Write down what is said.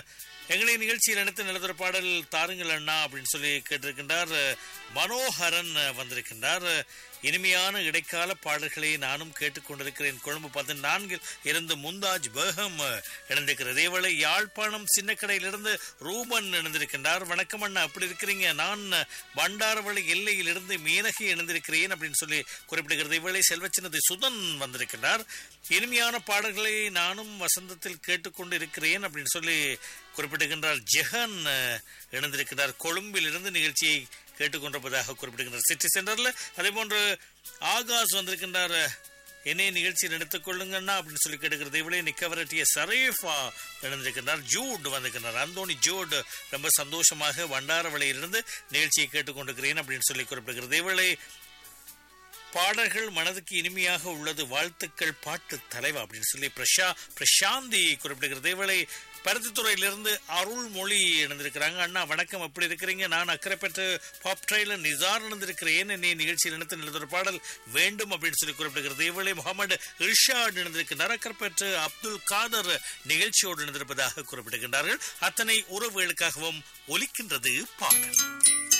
எங்களை நிகழ்ச்சியில் நினைத்து நிலத்தர பாடல் தாருங்கள் அண்ணா அப்படின்னு சொல்லி கேட்டிருக்கின்றார் மனோகரன் வந்திருக்கின்றார் இனிமையான இடைக்கால பாடல்களை நானும் கேட்டுக்கொண்டிருக்கிறேன் கொழும்பு பதினான்கில் இருந்து முந்தாஜ் பேகம் இணைந்திருக்கிறது இதேவேளை யாழ்ப்பாணம் சின்னக்கடையிலிருந்து ரூபன் இணைந்திருக்கின்றார் வணக்கம் அண்ணா அப்படி இருக்கிறீங்க நான் பண்டாரவளி எல்லையிலிருந்து மீனகி இணைந்திருக்கிறேன் அப்படின்னு சொல்லி குறிப்பிடுகிறது இவளை செல்வச்சின்னது சுதன் வந்திருக்கின்றார் இனிமையான பாடல்களை நானும் வசந்தத்தில் கேட்டுக்கொண்டு இருக்கிறேன் அப்படின்னு சொல்லி குறிப்பிடுகின்றார் ஜெகன் இணைந்திருக்கிறார் கொழும்பில் இருந்து நிகழ்ச்சியை கேட்டுக்கொண்டிருப்பதாக குறிப்பிடுகின்றார் சிட்டி சென்டர்ல அதே போன்று ஆகாஷ் வந்திருக்கின்றார் என்னை நிகழ்ச்சியில் எடுத்துக் கொள்ளுங்கண்ணா அப்படின்னு சொல்லி கேட்டுக்கிறது இவளே நிக்கவரட்டிய சரீஃபா இணைந்திருக்கின்றார் ஜூட் வந்திருக்கின்றார் அந்தோனி ஜூட் ரொம்ப சந்தோஷமாக வண்டாரவளையிலிருந்து நிகழ்ச்சியை கேட்டுக்கொண்டிருக்கிறேன் அப்படின்னு சொல்லி குறிப்பிடுகிறது இவளை பாடல்கள் மனதுக்கு இனிமையாக உள்ளது வாழ்த்துக்கள் பாட்டு தலைவா அப்படின்னு சொல்லி பிரஷா பிரசாந்தி குறிப்பிடுகிறது இவளை பருத்தித்துறையிலிருந்து அருள்மொழி இணைந்திருக்கிறாங்க அண்ணா வணக்கம் எப்படி இருக்கிறீங்க நான் அக்கறை பெற்று பாப் ட்ரெயிலர் நிசார் இணைந்திருக்கிறேன் என்னை நிகழ்ச்சியில் இணைத்து நிறுத்த பாடல் வேண்டும் அப்படின்னு சொல்லி குறிப்பிடுகிறது இவளை முகமது இர்ஷாட் இணைந்திருக்கிறார் அக்கறை பெற்று அப்துல் காதர் நிகழ்ச்சியோடு இணைந்திருப்பதாக குறிப்பிடுகின்றார்கள் அத்தனை உறவுகளுக்காகவும் ஒலிக்கின்றது பாடல்